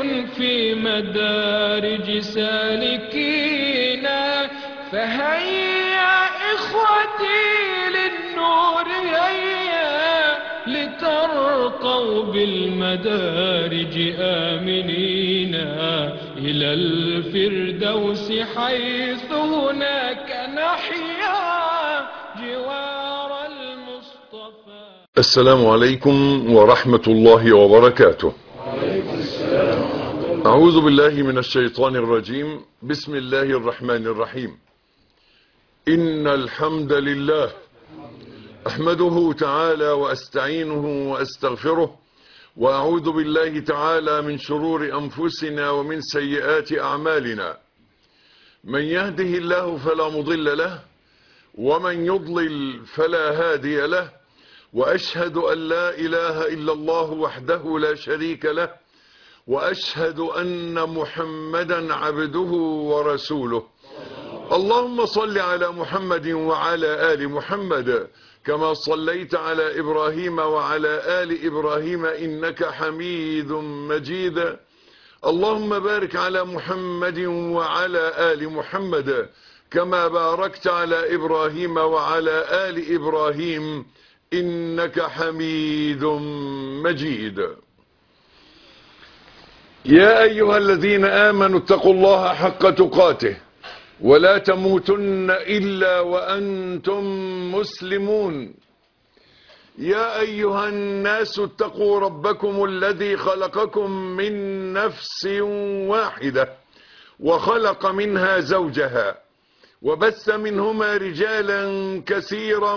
في مدارج سالكينا فهيا إخوتي للنور هيا لترقوا بالمدارج آمنين إلى الفردوس حيث هناك نحيا جوار المصطفى السلام عليكم ورحمة الله وبركاته أعوذ بالله من الشيطان الرجيم بسم الله الرحمن الرحيم إن الحمد لله أحمده تعالى وأستعينه وأستغفره وأعوذ بالله تعالى من شرور أنفسنا ومن سيئات أعمالنا من يهده الله فلا مضل له ومن يضلل فلا هادي له وأشهد أن لا إله إلا الله وحده لا شريك له وأشهد أن محمدا عبده ورسوله اللهم صل على محمد وعلى آل محمد كما صليت على إبراهيم وعلى آل إبراهيم إنك حميد مجيد اللهم بارك على محمد وعلى آل محمد كما باركت على إبراهيم وعلى آل إبراهيم إنك حميد مجيد يا أيها الذين آمنوا اتقوا الله حق تقاته ولا تموتن إلا وأنتم مسلمون يا أيها الناس اتقوا ربكم الذي خلقكم من نفس واحدة وخلق منها زوجها وبث منهما رجالا كثيرا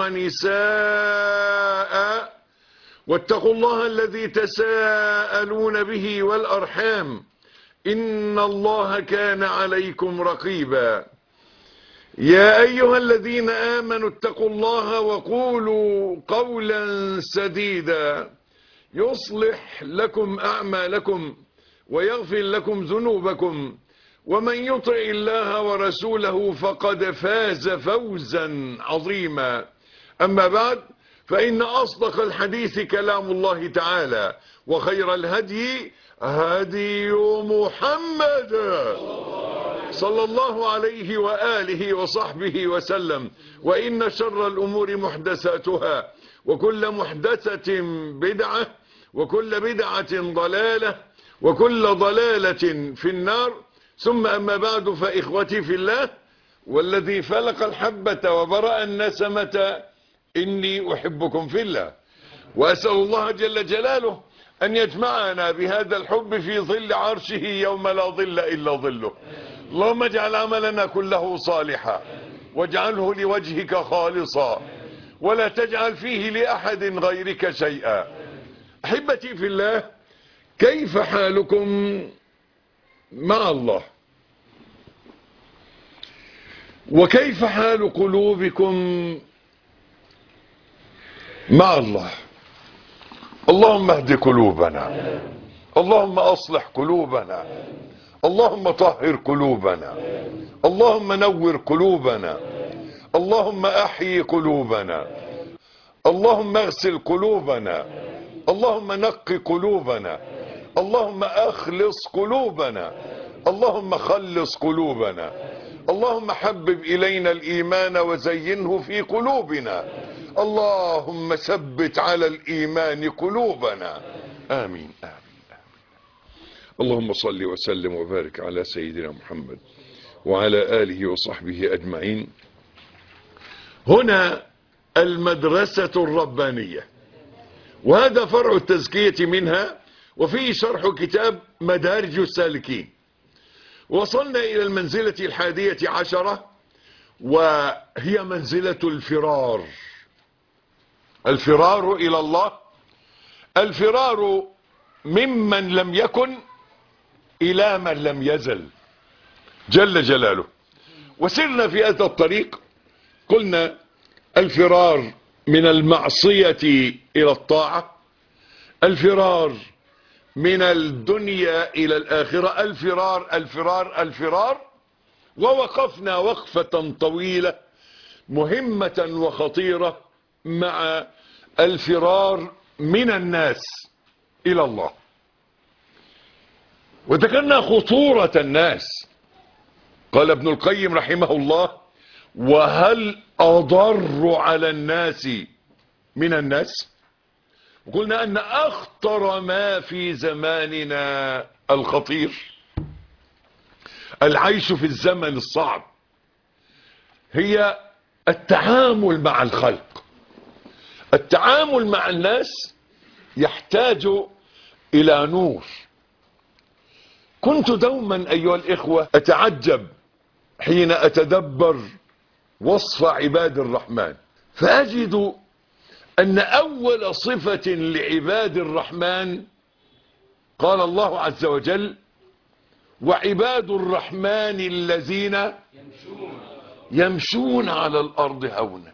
ونساء واتقوا الله الذي تساءلون به والأرحام إن الله كان عليكم رقيبا يا أيها الذين آمنوا اتقوا الله وقولوا قولا سديدا يصلح لكم أعمالكم ويغفر لكم ذنوبكم ومن يطع الله ورسوله فقد فاز فوزا عظيما أما بعد فإن أصدق الحديث كلام الله تعالى وخير الهدي هدي محمد صلى الله عليه وآله وصحبه وسلم وإن شر الأمور محدثاتها وكل محدثة بدعة وكل بدعة ضلالة وكل ضلالة في النار ثم أما بعد فإخوتي في الله والذي فلق الحبة وبرأ النسمة إني أحبكم في الله وأسأل الله جل جلاله أن يجمعنا بهذا الحب في ظل عرشه يوم لا ظل إلا ظله اللهم اجعل عملنا كله صالحا واجعله لوجهك خالصا ولا تجعل فيه لأحد غيرك شيئا أحبتي في الله كيف حالكم مع الله وكيف حال قلوبكم مع الله اللهم اهد قلوبنا اللهم اصلح قلوبنا اللهم طهر قلوبنا اللهم نور قلوبنا اللهم احيي قلوبنا اللهم اغسل قلوبنا اللهم نق قلوبنا اللهم اخلص قلوبنا اللهم خلص قلوبنا اللهم حبب الينا الايمان وزينه في قلوبنا اللهم ثبت على الإيمان قلوبنا آمين آمين آمين اللهم صل وسلم وبارك على سيدنا محمد وعلى آله وصحبه أجمعين هنا المدرسة الربانية وهذا فرع التزكية منها وفيه شرح كتاب مدارج السالكين وصلنا إلى المنزلة الحادية عشرة وهي منزلة الفرار الفرار إلى الله الفرار ممن لم يكن إلى من لم يزل جل جلاله وسرنا في هذا الطريق قلنا الفرار من المعصية إلى الطاعة الفرار من الدنيا إلى الآخرة الفرار الفرار الفرار ووقفنا وقفة طويلة مهمة وخطيرة مع الفرار من الناس إلى الله وذكرنا خطورة الناس قال ابن القيم رحمه الله وهل أضر على الناس من الناس وقلنا أن أخطر ما في زماننا الخطير العيش في الزمن الصعب هي التعامل مع الخلق التعامل مع الناس يحتاج إلى نور كنت دوما أيها الإخوة أتعجب حين أتدبر وصف عباد الرحمن فأجد أن أول صفة لعباد الرحمن قال الله عز وجل وعباد الرحمن الذين يمشون على الأرض هونا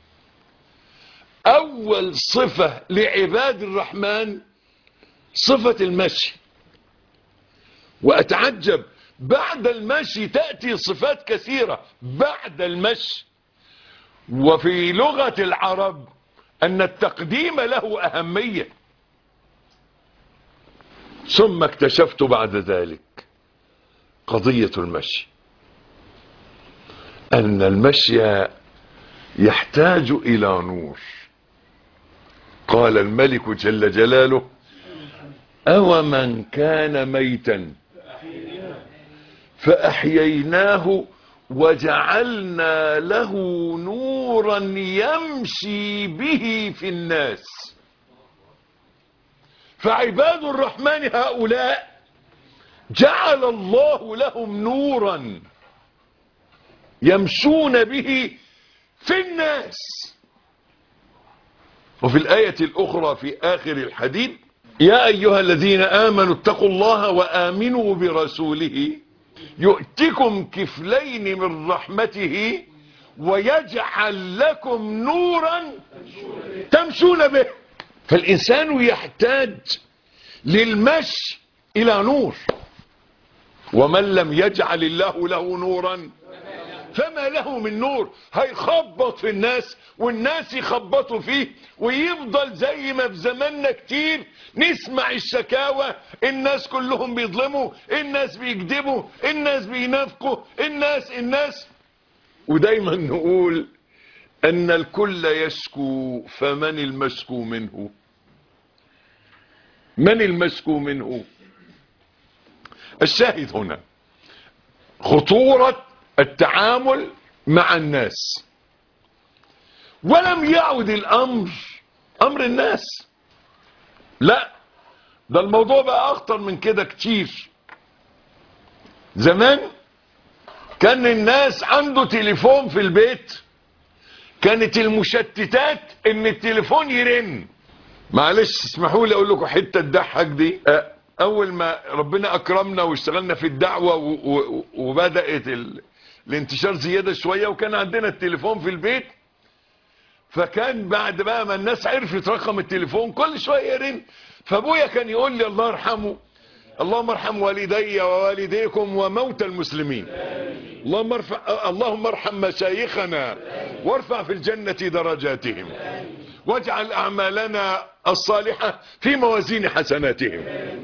أول صفة لعباد الرحمن صفة المشي وأتعجب بعد المشي تأتي صفات كثيرة بعد المشي وفي لغة العرب أن التقديم له أهمية ثم اكتشفت بعد ذلك قضية المشي أن المشي يحتاج إلى نور قال الملك جل جلاله أو من كان ميتا فأحييناه وجعلنا له نورا يمشي به في الناس فعباد الرحمن هؤلاء جعل الله لهم نورا يمشون به في الناس وفي الآية الأخرى في آخر الحديث يا أيها الذين آمنوا اتقوا الله وآمنوا برسوله يؤتكم كفلين من رحمته ويجعل لكم نورا تمشون به فالإنسان يحتاج للمشي إلى نور ومن لم يجعل الله له نورا فما له من نور هيخبط في الناس والناس يخبطوا فيه ويفضل زي ما في زماننا كتير نسمع الشكاوى الناس كلهم بيظلموا الناس بيكذبوا الناس بينافقوا الناس الناس ودايما نقول ان الكل يشكو فمن المشكو منه من المشكو منه الشاهد هنا خطورة التعامل مع الناس ولم يعد الامر امر الناس لا ده الموضوع بقى اخطر من كده كتير زمان كان الناس عنده تليفون في البيت كانت المشتتات ان التليفون يرن معلش اسمحوا لي اقول لكم حته تضحك دي أه، اول ما ربنا اكرمنا واشتغلنا في الدعوه و- و- وبدات ال... الانتشار زياده شويه وكان عندنا التليفون في البيت فكان بعد بقى ما الناس عرفت رقم التليفون كل شويه يرن فابويا كان يقول لي الله يرحمه اللهم ارحم والدي ووالديكم وموتى المسلمين اللهم ارفع اللهم ارحم مشايخنا وارفع في الجنة درجاتهم واجعل اعمالنا الصالحة في موازين حسناتهم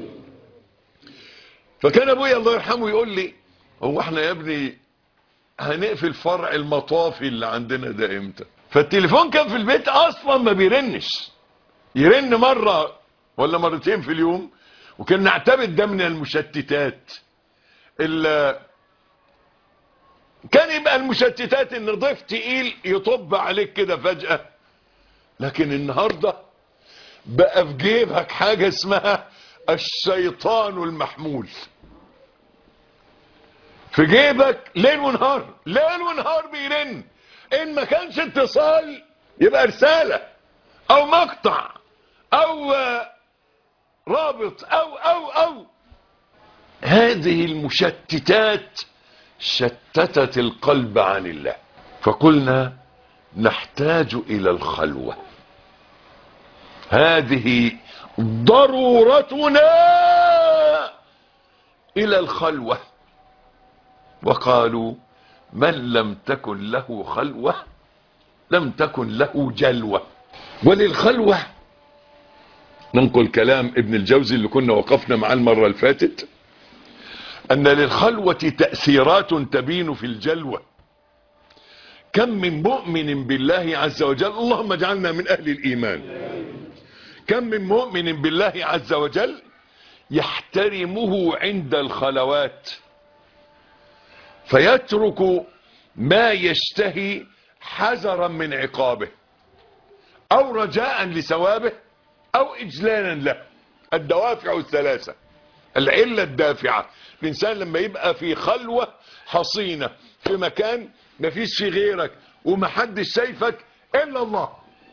فكان ابويا الله يرحمه يقول لي هو احنا يا ابني هنقفل فرع المطافي اللي عندنا ده امتى فالتليفون كان في البيت اصلا ما بيرنش يرن مرة ولا مرتين في اليوم وكان نعتبر ده من المشتتات ال- كان يبقى المشتتات ان ضيف تقيل يطب عليك كده فجأة لكن النهاردة بقى في جيبك حاجة اسمها الشيطان المحمول في جيبك ليل ونهار ليل ونهار بيرن ان ما كانش اتصال يبقى رسالة او مقطع او آه، رابط او او او هذه المشتتات شتتت القلب عن الله فقلنا نحتاج الى الخلوة هذه ضرورتنا الى الخلوة وقالوا من لم تكن له خلوة لم تكن له جلوة وللخلوة ننقل كلام ابن الجوزي اللي كنا وقفنا معاه المرة اللي فاتت ان للخلوة تأثيرات تبين في الجلوة كم من مؤمن بالله عز وجل اللهم اجعلنا من اهل الايمان كم من مؤمن بالله عز وجل يحترمه عند الخلوات فيترك ما يشتهي حذرا من عقابه او رجاء لثوابه او اجلالا له الدوافع الثلاثة العلة الدافعة الانسان لما يبقى في خلوة حصينة في مكان مفيش في غيرك ومحدش شايفك الا الله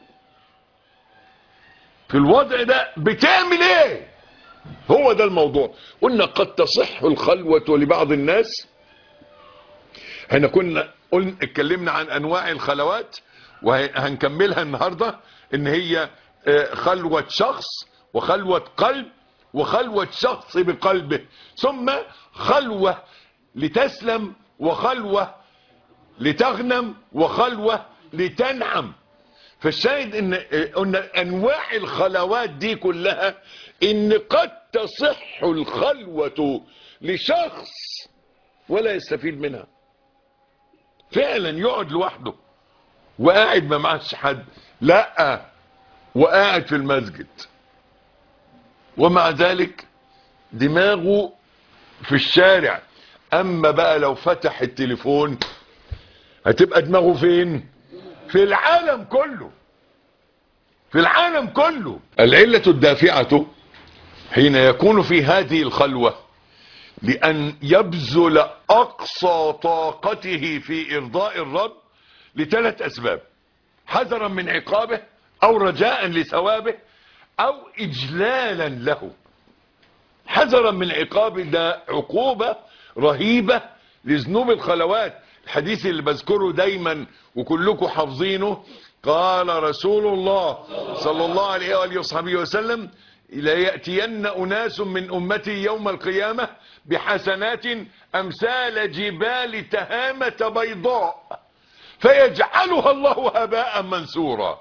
في الوضع ده بتعمل ايه هو ده الموضوع قلنا قد تصح الخلوة لبعض الناس احنا كنا قلنا اتكلمنا عن انواع الخلوات وهنكملها النهاردة ان هي آه، خلوة شخص وخلوة قلب وخلوة شخص بقلبه ثم خلوة لتسلم وخلوة لتغنم وخلوة لتنعم فالشاهد ان قلنا انواع الخلوات دي كلها ان قد تصح الخلوة لشخص ولا يستفيد منها فعلا يقعد لوحده وقاعد ما معهش حد لا وقاعد في المسجد ومع ذلك دماغه في الشارع اما بقى لو فتح التليفون هتبقى دماغه فين في العالم كله في العالم كله العلة الدافعة حين يكون في هذه الخلوة لأن يبذل أقصى طاقته في إرضاء الرب لثلاث أسباب حذرا من عقابه أو رجاء لثوابه أو إجلالا له حذرا من عقابه ده عقوبة رهيبة لذنوب الخلوات الحديث اللي بذكره دايما وكلكم حافظينه قال رسول الله صلى الله عليه وآله وصحبه وسلم لا يأتين أناس من أمتي يوم القيامة بحسنات أمثال جبال تهامة بيضاء فيجعلها الله هباء منثورا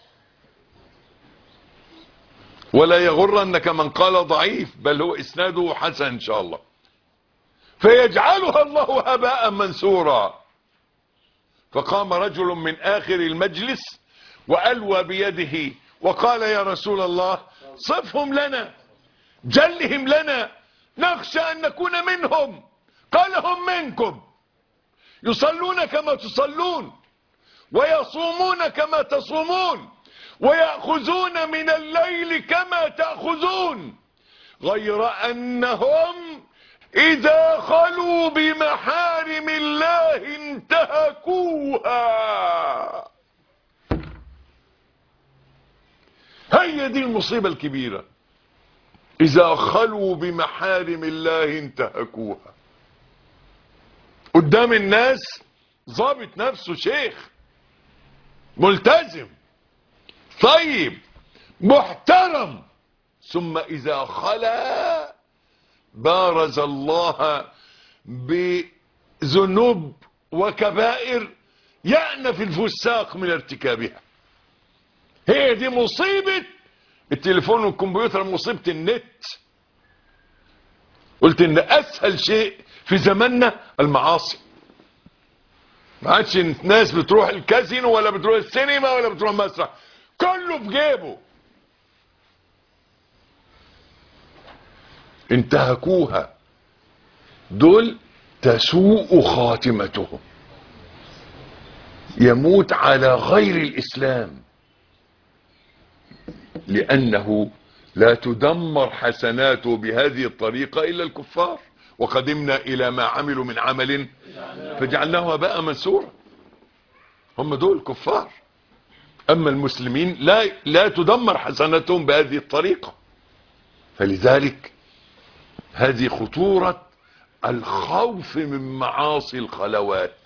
ولا يغرنك من قال ضعيف بل هو إسناده حسن إن شاء الله فيجعلها الله هباء منثورا فقام رجل من آخر المجلس وألوى بيده وقال يا رسول الله صفهم لنا جلهم لنا نخشى أن نكون منهم قال هم منكم يصلون كما تصلون ويصومون كما تصومون ويأخذون من الليل كما تأخذون غير أنهم إذا خلوا بمحارم الله انتهكوها هي دي المصيبة الكبيرة إذا خلوا بمحارم الله انتهكوها قدام الناس ضابط نفسه شيخ ملتزم طيب محترم ثم إذا خلا بارز الله بذنوب وكبائر يأنف الفساق من ارتكابها هي دي مصيبة التليفون والكمبيوتر مصيبة النت قلت ان اسهل شيء في زماننا المعاصي ما عادش ناس بتروح الكازينو ولا بتروح السينما ولا بتروح مسرح كله في جيبه انتهكوها دول تسوء خاتمتهم يموت على غير الإسلام لأنه لا تدمر حسناته بهذه الطريقة إلا الكفار وقدمنا إلى ما عملوا من عمل فجعلناه هباء منثورا هم دول كفار أما المسلمين لا, لا تدمر حسناتهم بهذه الطريقة فلذلك هذه خطورة الخوف من معاصي الخلوات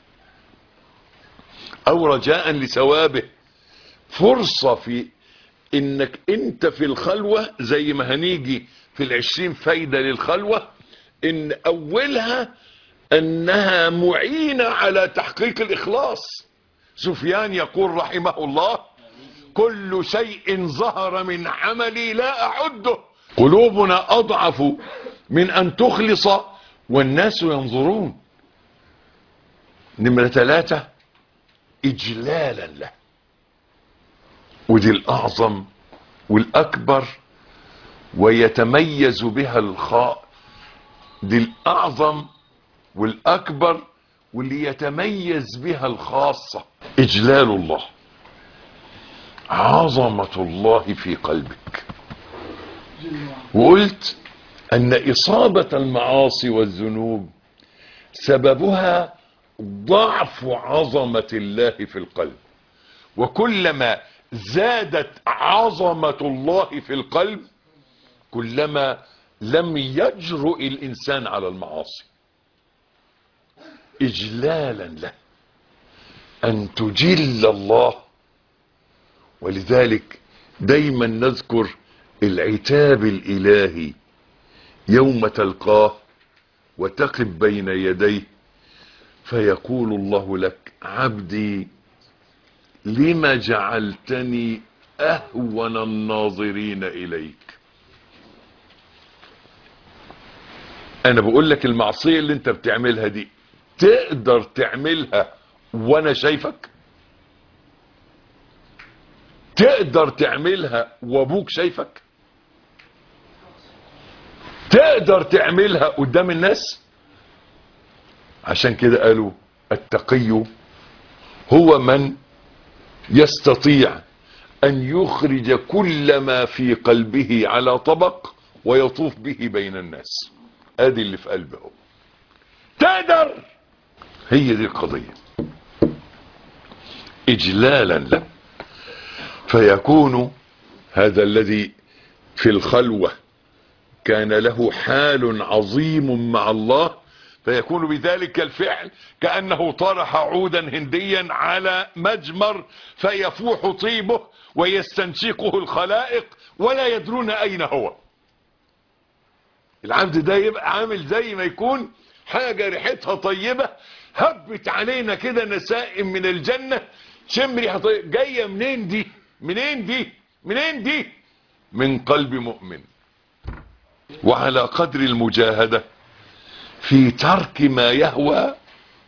او رجاء لثوابه فرصة في انك انت في الخلوة زي ما هنيجي في العشرين فايدة للخلوة ان اولها انها معينة على تحقيق الاخلاص سفيان يقول رحمه الله كل شيء ظهر من عملي لا اعده قلوبنا اضعف من ان تخلص والناس ينظرون نمرة ثلاثة إجلالا له ودي الأعظم والأكبر ويتميز بها الخاء دي الأعظم والأكبر واللي يتميز بها الخاصة إجلال الله عظمة الله في قلبك وقلت أن إصابة المعاصي والذنوب سببها ضعف عظمة الله في القلب وكلما زادت عظمة الله في القلب كلما لم يجرؤ الإنسان على المعاصي إجلالا له أن تجل الله ولذلك دايما نذكر العتاب الإلهي يوم تلقاه وتقف بين يديه فيقول الله لك عبدي لما جعلتني أهون الناظرين إليك أنا بقول لك المعصية اللي أنت بتعملها دي تقدر تعملها وأنا شايفك تقدر تعملها وابوك شايفك تقدر تعملها قدام الناس عشان كده قالوا التقي هو من يستطيع ان يخرج كل ما في قلبه على طبق ويطوف به بين الناس ادي اللي في قلبه تقدر هي دي القضية اجلالا له فيكون هذا الذي في الخلوة كان له حال عظيم مع الله فيكون بذلك الفعل كأنه طرح عودا هنديا على مجمر فيفوح طيبه ويستنشقه الخلائق ولا يدرون أين هو العبد ده يبقى عامل زي ما يكون حاجة ريحتها طيبة هبت علينا كده نسائم من الجنة شم ريحة طيبة جاية منين دي منين دي منين دي من قلب مؤمن وعلى قدر المجاهدة في ترك ما يهوى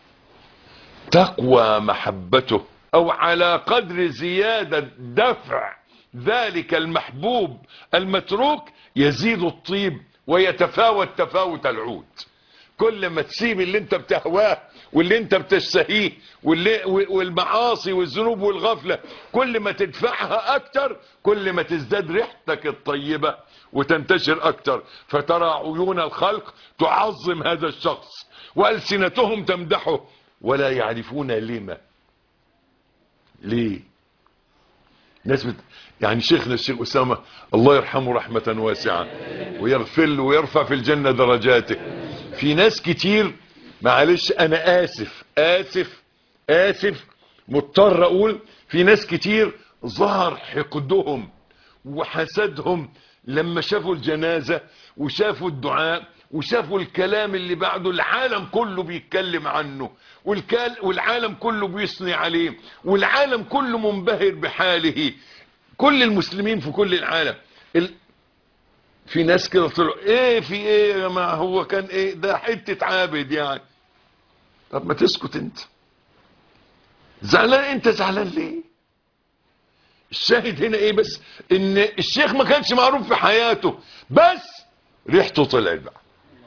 تقوى محبته او على قدر زيادة دفع ذلك المحبوب المتروك يزيد الطيب ويتفاوت تفاوت العود كل ما تسيب اللي انت بتهواه واللي انت بتشتهيه واللي والمعاصي والذنوب والغفلة كل ما تدفعها اكتر كل ما تزداد ريحتك الطيبة وتنتشر اكتر فترى عيون الخلق تعظم هذا الشخص والسنتهم تمدحه ولا يعرفون لما ليه ناس بت... يعني شيخنا الشيخ أسامة الله يرحمه رحمة واسعة ويغفر له ويرفع في الجنة درجاته في ناس كتير معلش انا اسف اسف اسف مضطر اقول في ناس كتير ظهر حقدهم وحسدهم لما شافوا الجنازة وشافوا الدعاء وشافوا الكلام اللي بعده العالم كله بيتكلم عنه والكال والعالم كله بيثني عليه والعالم كله منبهر بحاله كل المسلمين في كل العالم ال... في ناس كده طلعوا ايه في ايه يا جماعه هو كان ايه ده حته عابد يعني طب ما تسكت انت زعلان انت زعلان ليه الشاهد هنا ايه بس ان الشيخ ما كانش معروف في حياته بس ريحته طلعت بقى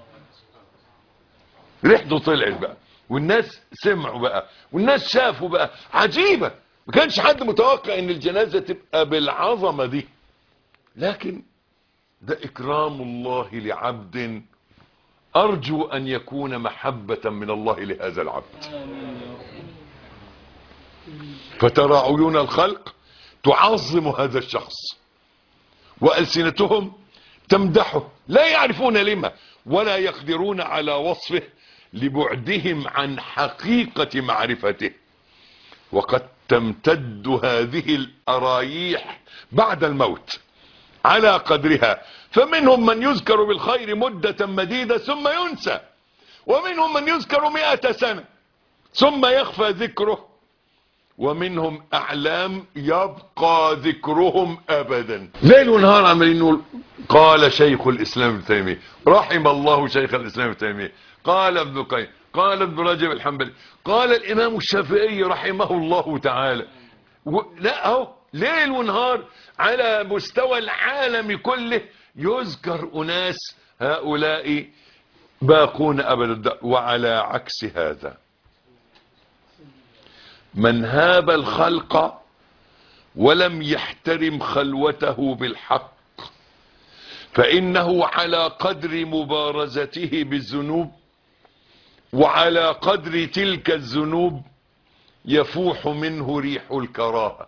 ريحته طلعت بقى والناس سمعوا بقى والناس شافوا بقى عجيبة ما كانش حد متوقع ان الجنازة تبقى بالعظمة دي لكن ده اكرام الله لعبد ارجو ان يكون محبة من الله لهذا العبد فترى عيون الخلق تعظم هذا الشخص والسنتهم تمدحه لا يعرفون لما ولا يقدرون على وصفه لبعدهم عن حقيقة معرفته وقد تمتد هذه الأرايح بعد الموت على قدرها فمنهم من يذكر بالخير مدة مديدة ثم ينسى ومنهم من يذكر مئة سنة ثم يخفى ذكره ومنهم اعلام يبقى ذكرهم ابدا ليل ونهار عمالين نقول قال شيخ الاسلام ابن تيميه رحم الله شيخ الاسلام ابن تيميه قال ابن القيم قال ابن رجب الحنبلي قال الامام الشافعي رحمه الله تعالى و... لا اهو ليل ونهار على مستوى العالم كله يذكر اناس هؤلاء باقون ابد الدهر وعلى عكس هذا من هاب الخلق ولم يحترم خلوته بالحق فانه على قدر مبارزته بالذنوب وعلى قدر تلك الذنوب يفوح منه ريح الكراهه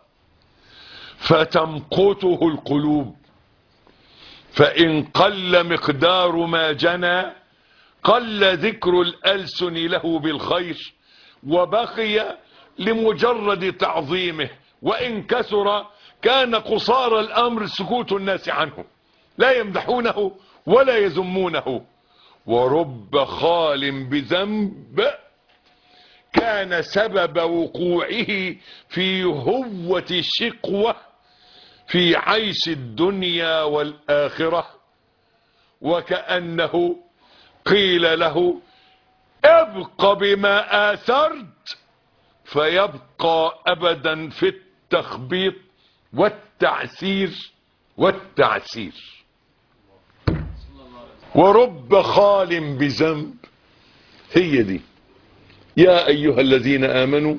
فتمقته القلوب فان قل مقدار ما جنى قل ذكر الالسن له بالخير وبقي لمجرد تعظيمه وان كثر كان قصار الامر سكوت الناس عنه لا يمدحونه ولا يذمونه ورب خال بذنب كان سبب وقوعه في هوة الشقوة في عيش الدنيا والآخرة وكأنه قيل له ابق بما آثرت فيبقى أبدا في التخبيط والتعسير والتعسير ورب خال بذنب هي دي يا أيها الذين آمنوا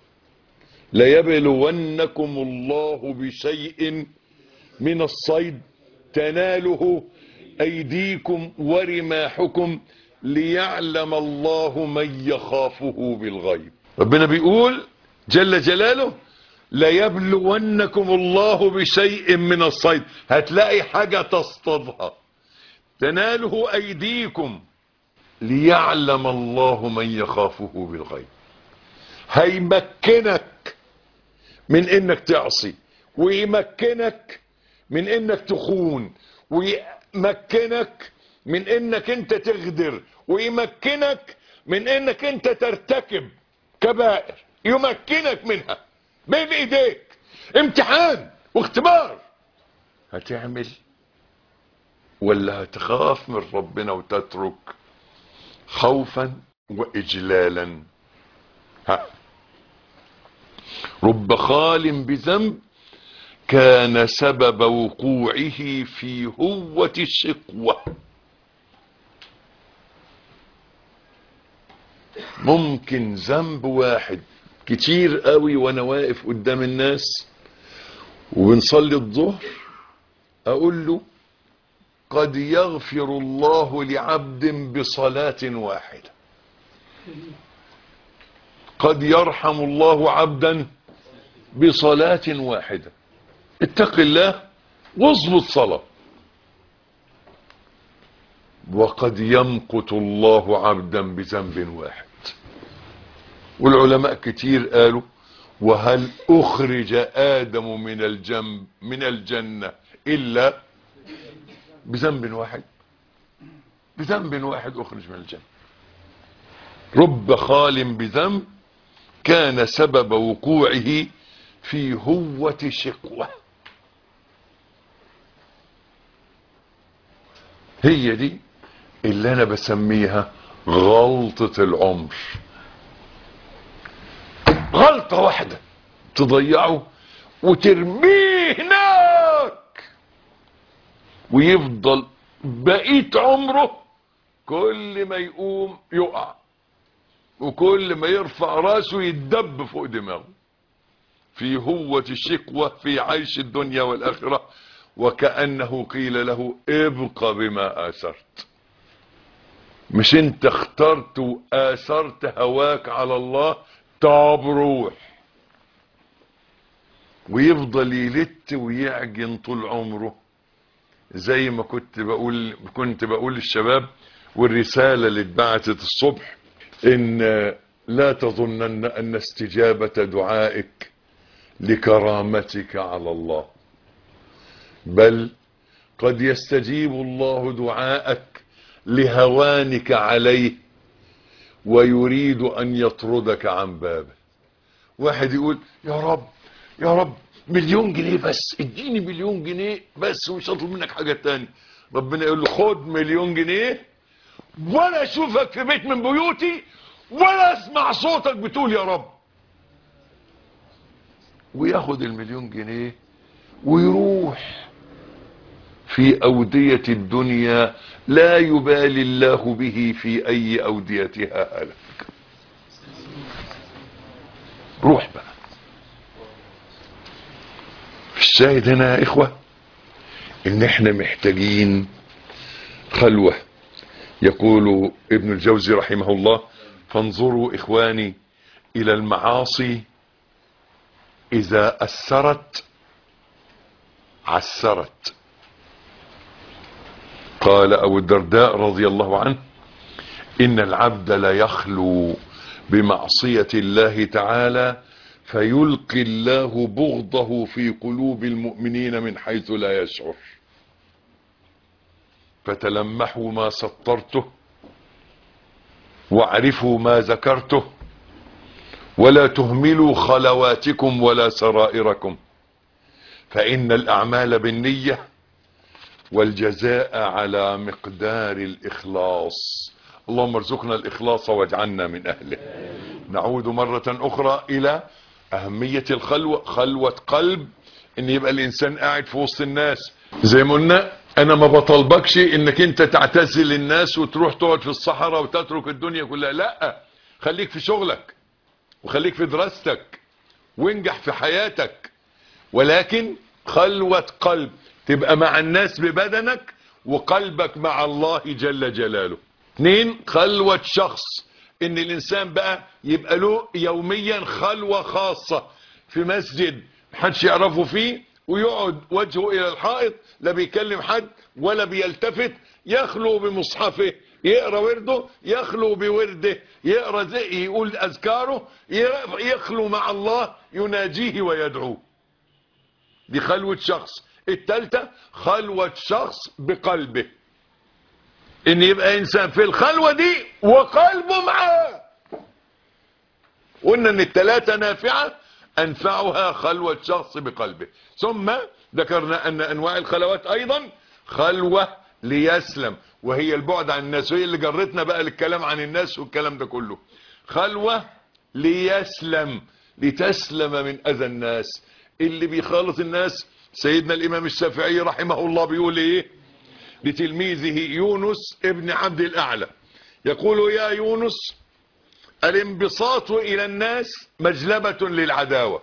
ليبلونكم الله بشيء من الصيد تناله أيديكم ورماحكم ليعلم الله من يخافه بالغيب ربنا بيقول جل جلاله ليبلونكم الله بشيء من الصيد هتلاقي حاجة تصطادها تناله أيديكم ليعلم الله من يخافه بالغيب هيمكنك من انك تعصي ويمكنك من انك تخون ويمكنك من انك انت تغدر ويمكنك من انك انت ترتكب كبائر يمكنك منها بين ايديك امتحان واختبار هتعمل ولا هتخاف من ربنا وتترك خوفا واجلالا ها رب خال بذنب كان سبب وقوعه في هوة الشقوة ممكن ذنب واحد كتير قوي وانا واقف قدام الناس وبنصلي الظهر اقول له قد يغفر الله لعبد بصلاة واحدة قد يرحم الله عبدا بصلاة واحدة اتق الله واظبط صلاة وقد يمقت الله عبدا بذنب واحد والعلماء كتير قالوا وهل اخرج ادم من الجنب من الجنة الا بذنب واحد بذنب واحد اخرج من الجنة رب خال بذنب كان سبب وقوعه في هوة شقوة هي دي اللي انا بسميها غلطة العمر غلطة واحدة تضيعه وترميه هناك ويفضل بقية عمره كل ما يقوم يقع وكل ما يرفع راسه يتدب فوق دماغه في هوة الشقوة في عيش الدنيا والآخرة وكأنه قيل له ابق بما آثرت مش انت اخترت وآثرت هواك على الله طب روح ويفضل يلت ويعجن طول عمره زي ما كنت بقول كنت بقول للشباب والرسالة اللي اتبعتت الصبح ان لا تظنن ان استجابة دعائك لكرامتك على الله بل قد يستجيب الله دعاءك لهوانك عليه ويريد ان يطردك عن بابه واحد يقول يا رب يا رب مليون جنيه بس اديني مليون جنيه بس ومش هطلب منك حاجة تاني ربنا يقول له خد مليون جنيه ولا اشوفك في بيت من بيوتي ولا اسمع صوتك بتقول يا رب وياخد المليون جنيه ويروح في أودية الدنيا لا يبالي الله به في أي أوديتها هلك روح بقى الشاهد هنا يا إخوة إن إحنا محتاجين خلوة يقول ابن الجوزي رحمه الله فانظروا إخواني إلى المعاصي إذا أثرت عسرت قال أبو الدرداء رضي الله عنه إن العبد لا يخلو بمعصية الله تعالى فيلقي الله بغضه في قلوب المؤمنين من حيث لا يشعر فتلمحوا ما سطرته واعرفوا ما ذكرته ولا تهملوا خلواتكم ولا سرائركم فإن الأعمال بالنية والجزاء على مقدار الإخلاص اللهم ارزقنا الإخلاص واجعلنا من أهله نعود مرة أخرى إلى أهمية الخلوة خلوة قلب إن يبقى الإنسان قاعد في وسط الناس زي ما قلنا أنا ما بطلبكش إنك أنت تعتزل الناس وتروح تقعد في الصحراء وتترك الدنيا كلها لا خليك في شغلك وخليك في دراستك وانجح في حياتك ولكن خلوة قلب تبقى مع الناس ببدنك وقلبك مع الله جل جلاله اثنين خلوة شخص ان الانسان بقى يبقى له يوميا خلوة خاصة في مسجد محدش يعرفه فيه ويقعد وجهه الى الحائط لا بيكلم حد ولا بيلتفت يخلو بمصحفه يقرا ورده يخلو بورده يقرا زي يقول اذكاره يخلو مع الله يناجيه ويدعوه دي خلوة شخص التالتة خلوة شخص بقلبه ان يبقى انسان في الخلوة دي وقلبه معاه قلنا ان التلاتة نافعة انفعها خلوة شخص بقلبه ثم ذكرنا ان انواع الخلوات ايضا خلوة ليسلم وهي البعد عن الناس وهي اللي جرتنا بقى للكلام عن الناس والكلام ده كله خلوة ليسلم لتسلم من اذى الناس اللي بيخالط الناس سيدنا الامام الشافعي رحمه الله بيقول ايه لتلميذه يونس ابن عبد الاعلى يقول يا يونس الانبساط الى الناس مجلبة للعداوة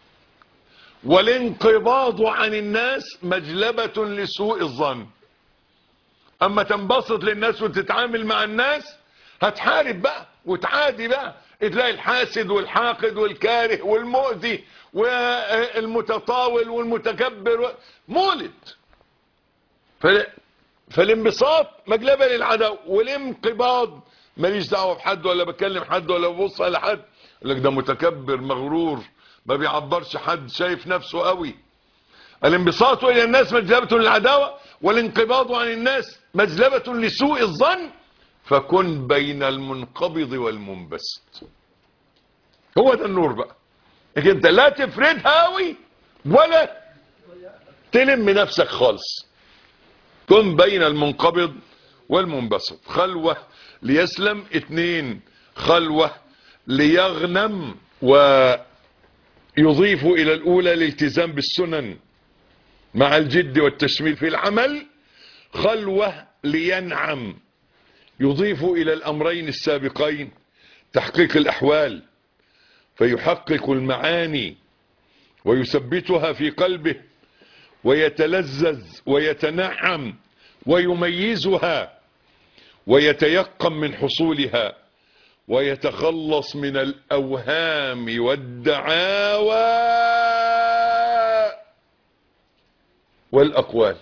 والانقباض عن الناس مجلبة لسوء الظن اما تنبسط للناس وتتعامل مع الناس هتحارب بقى وتعادي بقى تلاقي الحاسد والحاقد والكاره والمؤذي والمتطاول والمتكبر مولد فل... فالانبساط مجلبة للعدو والانقباض ماليش دعوه بحد ولا بكلم حد ولا ببص على حد يقول لك ده متكبر مغرور ما بيعبرش حد شايف نفسه قوي الانبساط الى الناس مجلبة للعداوة والانقباض عن الناس مجلبة لسوء الظن فكن بين المنقبض والمنبسط هو ده النور بقى لكن انت لا تفردها قوي ولا تلم نفسك خالص كن بين المنقبض والمنبسط خلوة ليسلم اتنين خلوة ليغنم ويضيف الى الاولى الالتزام بالسنن مع الجد والتشميل في العمل خلوة لينعم يضيف الى الامرين السابقين تحقيق الاحوال فيحقق المعاني ويثبتها في قلبه ويتلذذ ويتنعم ويميزها ويتيقن من حصولها ويتخلص من الاوهام والدعاوى والاقوال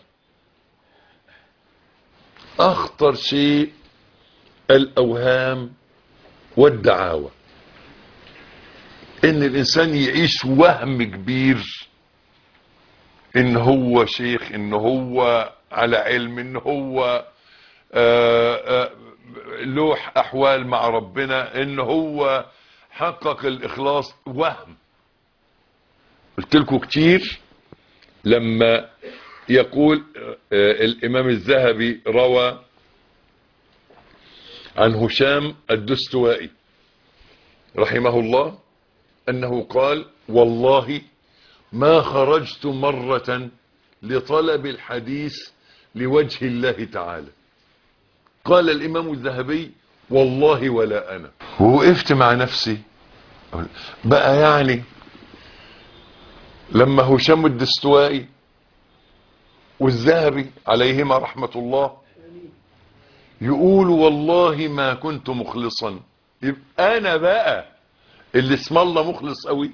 اخطر شيء الاوهام والدعاوى ان الانسان يعيش وهم كبير ان هو شيخ ان هو على علم ان هو آآ آآ لوح احوال مع ربنا ان هو حقق الاخلاص وهم قلت لكم كتير لما يقول آه، الامام الذهبي روى عن هشام الدستوائي رحمه الله انه قال والله ما خرجت مرة لطلب الحديث لوجه الله تعالى قال الامام الذهبي والله ولا انا ووقفت مع نفسي بقى يعني لما هشام الدستوائي والذهبي عليهما رحمة الله يقولوا والله ما كنت مخلصا يبقى انا بقى اللي اسم الله مخلص قوي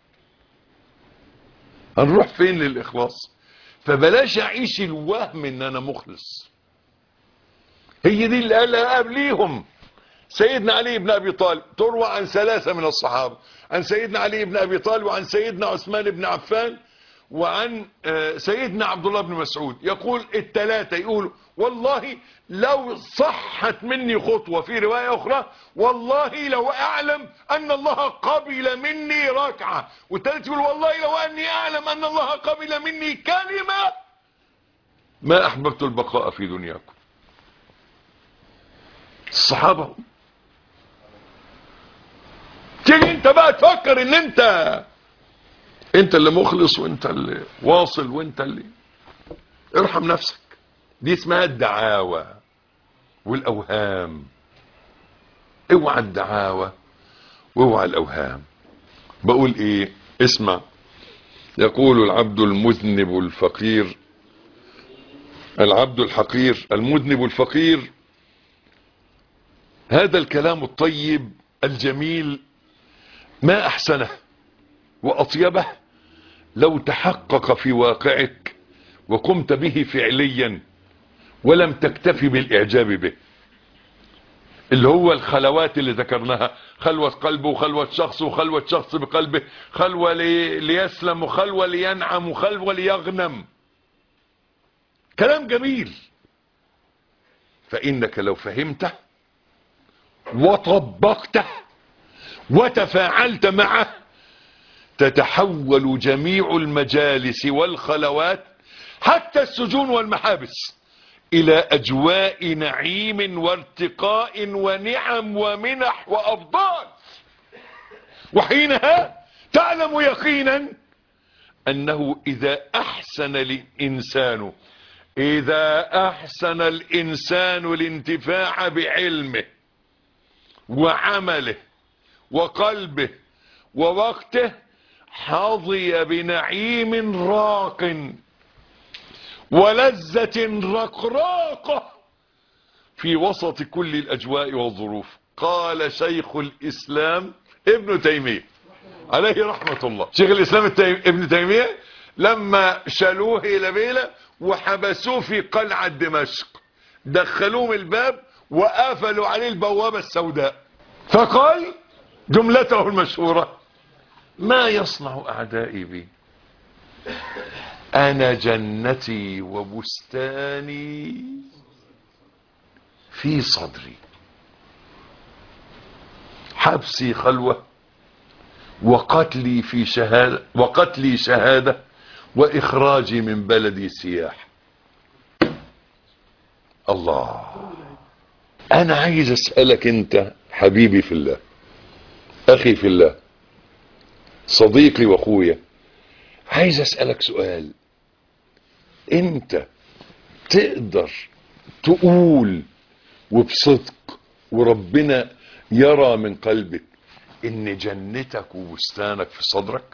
هنروح فين للاخلاص فبلاش اعيش الوهم ان انا مخلص هي دي اللي قالها قبليهم سيدنا علي بن ابي طالب تروى عن ثلاثة من الصحابة عن سيدنا علي بن ابي طالب وعن سيدنا عثمان بن عفان وعن آه، سيدنا عبد الله بن مسعود يقول الثلاثة يقولوا والله لو صحت مني خطوة في رواية اخرى والله لو اعلم ان الله قبل مني ركعة والثالث يقول والله لو اني اعلم ان الله قبل مني كلمة ما احببت البقاء في دنياكم الصحابة تيجي انت بقى تفكر ان انت انت اللي مخلص وانت اللي واصل وانت اللي ارحم نفسك دي اسمها الدعاوى والاوهام اوعى الدعاوى واوعى الاوهام بقول ايه اسمع يقول العبد المذنب الفقير العبد الحقير المذنب الفقير هذا الكلام الطيب الجميل ما احسنه واطيبه لو تحقق في واقعك وقمت به فعليا ولم تكتفي بالاعجاب به اللي هو الخلوات اللي ذكرناها خلوة قلب وخلوة شخص وخلوة شخص بقلبه خلوة لي ليسلم وخلوة لينعم وخلوة ليغنم كلام جميل فإنك لو فهمته وطبقته وتفاعلت معه تتحول جميع المجالس والخلوات حتى السجون والمحابس الى اجواء نعيم وارتقاء ونعم ومنح وافضال وحينها تعلم يقينا انه اذا احسن الانسان اذا احسن الانسان الانتفاع بعلمه وعمله وقلبه ووقته حظي بنعيم راق ولذة رقراقة في وسط كل الأجواء والظروف قال شيخ الإسلام ابن تيمية عليه رحمة الله شيخ الإسلام التيم... ابن تيمية لما شالوه إلى بيلة وحبسوه في قلعة دمشق دخلوه من الباب وقفلوا عليه البوابة السوداء فقال جملته المشهورة ما يصنع أعدائي بي أنا جنتي وبستاني في صدري حبسي خلوة وقتلي في شهادة وقتلي شهادة وإخراجي من بلدي سياح الله أنا عايز أسألك أنت حبيبي في الله أخي في الله صديقي وأخويا عايز أسألك سؤال أنت تقدر تقول وبصدق وربنا يرى من قلبك ان جنتك وبستانك في صدرك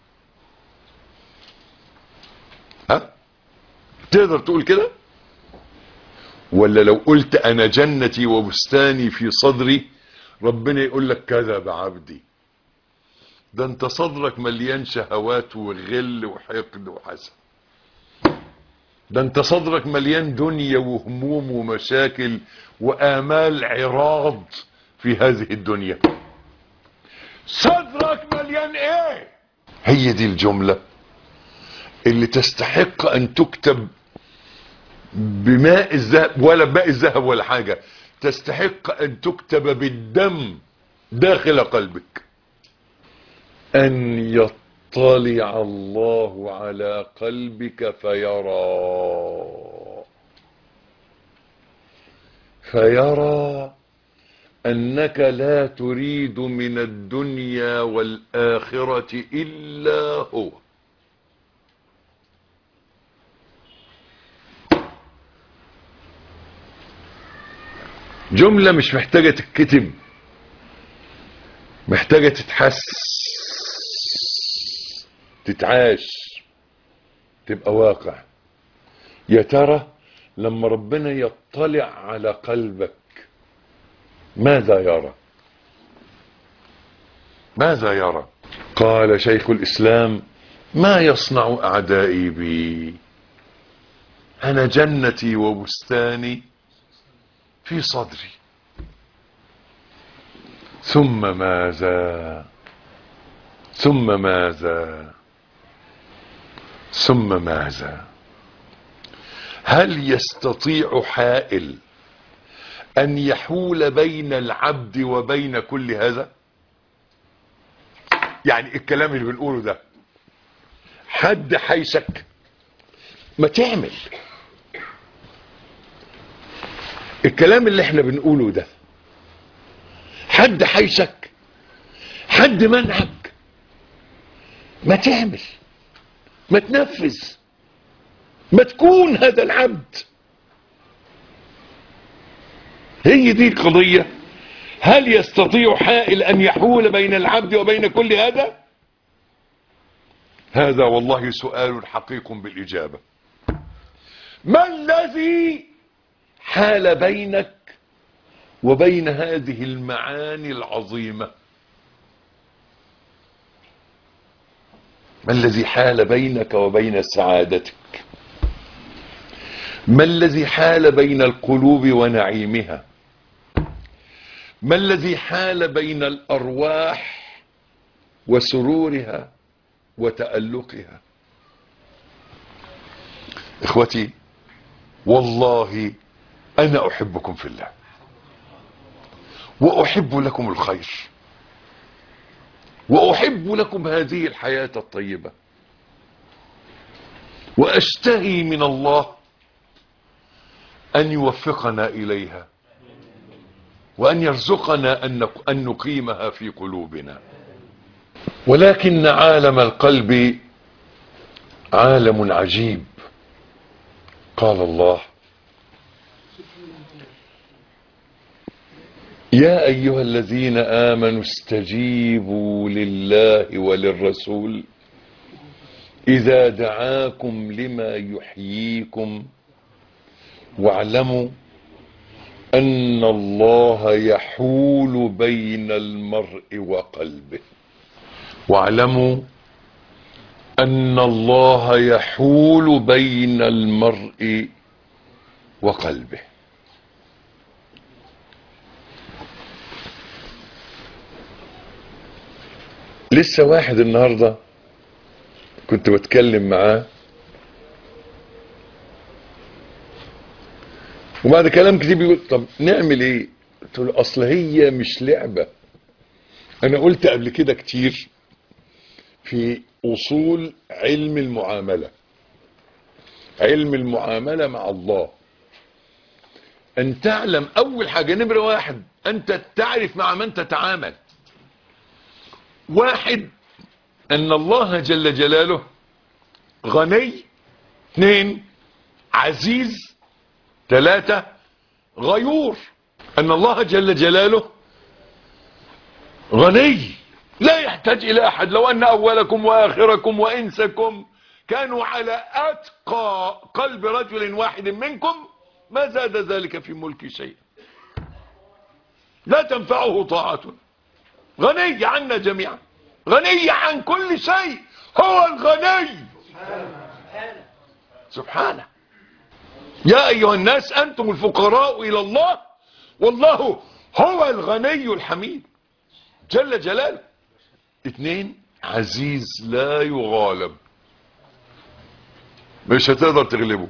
ها تقدر تقول كده ولا لو قلت انا جنتي وبستاني في صدري ربنا يقول لك كذب عبدي ده انت صدرك مليان شهوات وغل وحقد وحسد ده انت صدرك مليان دنيا وهموم ومشاكل وآمال عراض في هذه الدنيا صدرك مليان ايه هي دي الجملة اللي تستحق ان تكتب بماء الذهب ولا بماء الذهب ولا حاجة تستحق ان تكتب بالدم داخل قلبك ان يطلع الله على قلبك فيرى فيرى أنك لا تريد من الدنيا والآخرة إلا هو جملة مش محتاجة تتكتب محتاجة تتحس تتعاش تبقى واقع يا ترى لما ربنا يطلع على قلبك ماذا يرى ماذا يرى قال شيخ الإسلام ما يصنع أعدائي بي أنا جنتي وبستاني في صدري ثم ماذا ثم ماذا ثم ماذا هل يستطيع حائل أن يحول بين العبد وبين كل هذا يعني الكلام اللي بنقوله ده حد حيشك ما تعمل الكلام اللي احنا بنقوله ده حد حيشك حد منعك ما تعمل ما تنفذ ما تكون هذا العبد هي دي القضية هل يستطيع حائل أن يحول بين العبد وبين كل هذا هذا والله سؤال حقيق بالإجابة ما الذي حال بينك وبين هذه المعاني العظيمة ما الذي حال بينك وبين سعادتك ما الذي حال بين القلوب ونعيمها ما الذي حال بين الأرواح وسرورها وتألقها إخوتي والله أنا أحبكم في الله وأحب لكم الخير وأحب لكم هذه الحياة الطيبة وأشتهي من الله أن يوفقنا إليها وأن يرزقنا أن نق- أن نقيمها في قلوبنا ولكن عالم القلب عالم عجيب قال الله يا أيها الذين آمنوا استجيبوا لله وللرسول إذا دعاكم لما يحييكم واعلموا أن الله يحول بين المرء وقلبه واعلموا أن الله يحول بين المرء وقلبه لسه واحد النهاردة كنت بتكلم معاه وبعد كلام كتير بيقول طب نعمل ايه قلت له اصل هي مش لعبة انا قلت قبل كده كتير في اصول علم المعاملة علم المعاملة مع الله ان تعلم اول حاجة نمرة واحد انت تعرف مع من تتعامل واحد ان الله جل جلاله غني اثنين عزيز ثلاثة غيور ان الله جل جلاله غني لا يحتاج الى احد لو ان اولكم واخركم وانسكم كانوا على اتقى قلب رجل واحد منكم ما زاد ذلك في ملك شيء لا تنفعه طاعتنا غني عنا جميعا غني عن كل شيء هو الغني سبحانه يا أيها الناس أنتم الفقراء إلى الله والله هو الغني الحميد جل جلاله اثنين عزيز لا يغالب مش هتقدر تغلبه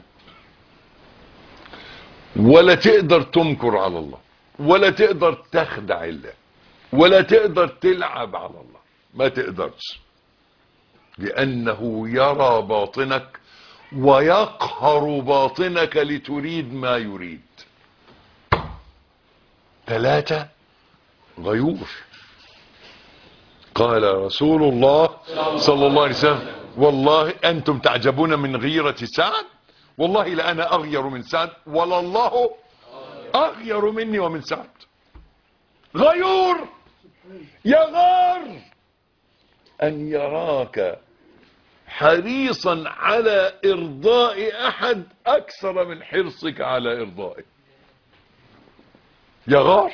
ولا تقدر تمكر على الله ولا تقدر تخدع الله ولا تقدر تلعب على الله ما تقدرش لأنه يرى باطنك ويقهر باطنك لتريد ما يريد ثلاثة غيور قال رسول الله صلى الله عليه وسلم والله أنتم تعجبون من غيرة سعد والله لأنا أغير من سعد ولا الله أغير مني ومن سعد غيور يغار أن يراك حريصا على إرضاء أحد أكثر من حرصك على إرضائه يغار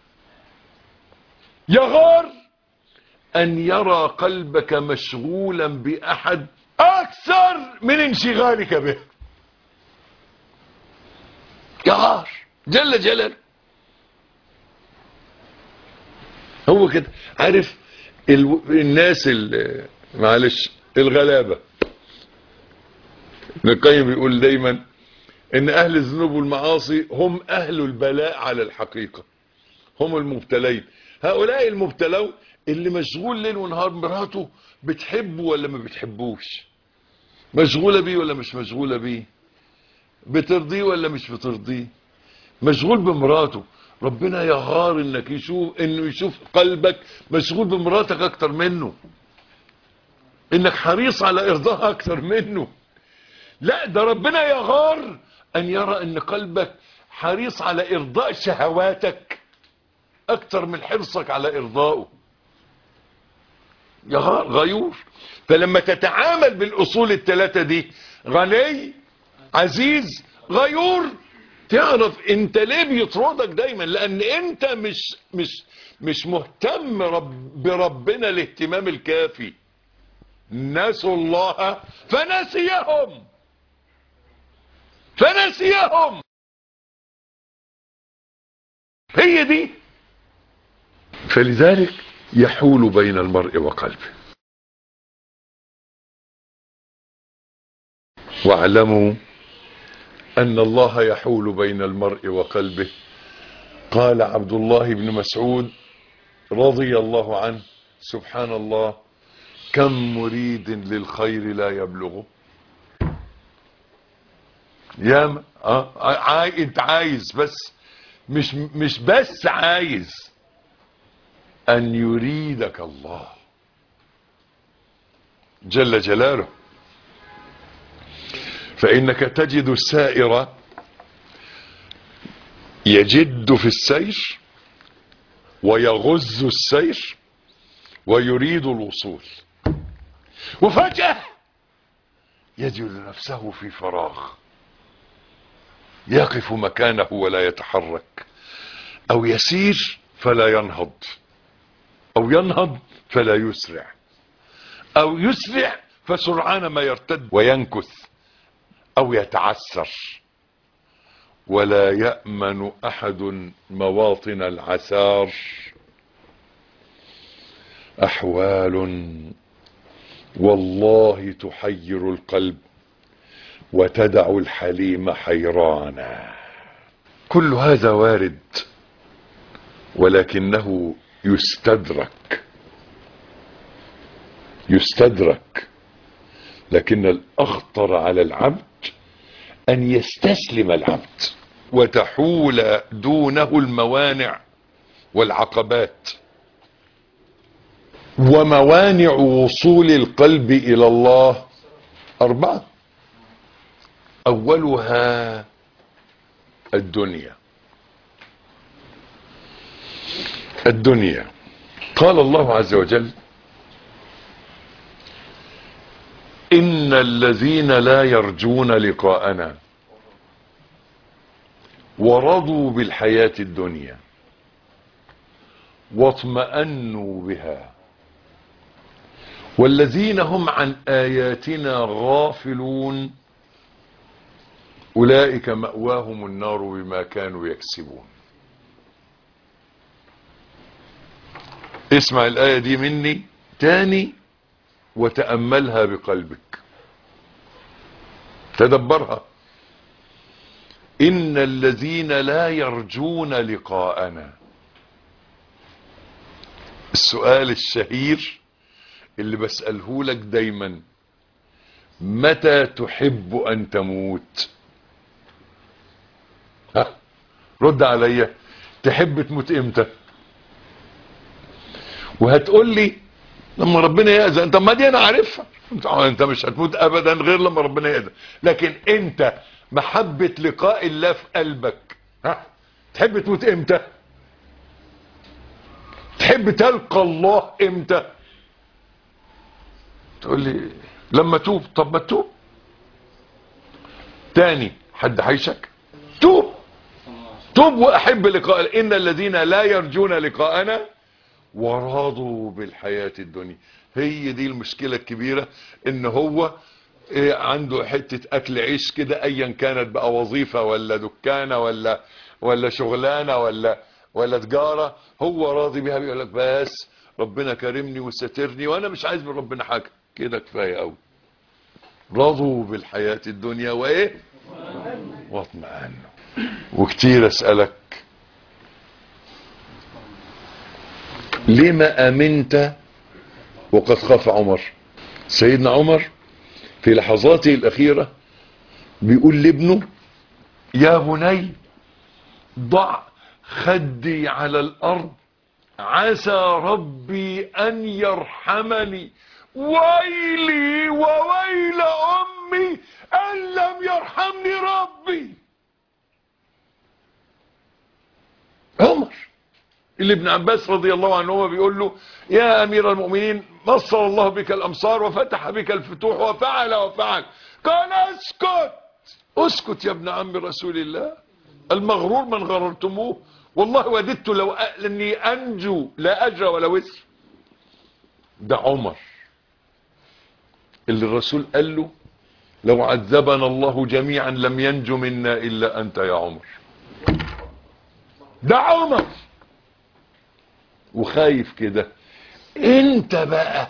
يغار أن يرى قلبك مشغولا بأحد أكثر من انشغالك به يغار جل جلاله هو كده عارف ال... الناس ال... معلش الغلابة ابن القيم بيقول دايما ان اهل الذنوب والمعاصي هم اهل البلاء على الحقيقة هم المبتلين هؤلاء المبتلون اللي مشغول ليل ونهار مراته بتحبه ولا ما بتحبوش مشغولة بيه ولا مش مشغولة بيه بترضيه ولا مش بترضيه مشغول بمراته ربنا يغار انك يشوف انه يشوف قلبك مشغول بمراتك اكتر منه انك حريص على ارضاها اكتر منه لا ده ربنا يغار ان يرى ان قلبك حريص على ارضاء شهواتك اكتر من حرصك على ارضائه يغار غيور فلما تتعامل بالاصول الثلاثة دي غني عزيز غيور تعرف انت ليه بيطردك دايما لان انت مش مش مش مهتم رب بربنا الاهتمام الكافي نسوا الله فنسيهم فنسيهم هي دي فلذلك يحول بين المرء وقلبه واعلموا أن الله يحول بين المرء وقلبه قال عبد الله بن مسعود رضي الله عنه سبحان الله كم مريد للخير لا يبلغه يا اه عاي... انت عايز بس مش مش بس عايز ان يريدك الله جل جلاله فإنك تجد السائر يجد في السير ويغز السير ويريد الوصول وفجأة يجد نفسه في فراغ يقف مكانه ولا يتحرك أو يسير فلا ينهض أو ينهض فلا يسرع أو يسرع فسرعان ما يرتد وينكث او يتعسر ولا يأمن احد مواطن العسار احوال والله تحير القلب وتدع الحليم حيرانا كل هذا وارد ولكنه يستدرك يستدرك لكن الاخطر على العبد ان يستسلم العبد وتحول دونه الموانع والعقبات وموانع وصول القلب الى الله اربعه اولها الدنيا الدنيا قال الله عز وجل إن الذين لا يرجون لقاءنا ورضوا بالحياة الدنيا واطمأنوا بها والذين هم عن آياتنا غافلون أولئك مأواهم النار بما كانوا يكسبون اسمع الآية دي مني تاني وتأملها بقلبك تدبرها إن الذين لا يرجون لقاءنا السؤال الشهير اللي بسأله لك دايما متى تحب ان تموت ها رد عليا تحب تموت امتى وهتقول لي لما ربنا يأذن طب ما دي انا عارفها انت انت مش هتموت ابدا غير لما ربنا يأذن لكن انت محبة لقاء الله في قلبك ها تحب تموت امتى تحب تلقى الله امتى تقول لي لما توب طب ما تتوب تاني حد هيشك توب توب واحب لقاء ان الذين لا يرجون لقاءنا ورضوا بالحياة الدنيا هي دي المشكلة الكبيرة ان هو إيه عنده حتة اكل عيش كده ايا كانت بقى وظيفة ولا دكانة ولا ولا شغلانة ولا ولا تجارة هو راضي بيها بيقول لك بس ربنا كرمني وسترني وانا مش عايز من ربنا حاجة كده كفاية قوي رضوا بالحياة الدنيا وايه واطمئنوا وكتير اسألك لما امنت وقد خاف عمر سيدنا عمر في لحظاته الاخيرة بيقول لابنه يا بني ضع خدي على الارض عسى ربي ان يرحمني ويلي وويل امي ان لم يرحمني ربي عمر اللي ابن عباس رضي الله عنهما بيقول له يا امير المؤمنين نصر الله بك الامصار وفتح بك الفتوح وفعل وفعل قال اسكت اسكت يا ابن عم رسول الله المغرور من غررتموه والله وددت لو أ- اني انجو لا اجر ولا وزر ده عمر اللي الرسول قال له لو عذبنا الله جميعا لم ينجو منا الا انت يا عمر ده عمر وخايف كده انت بقى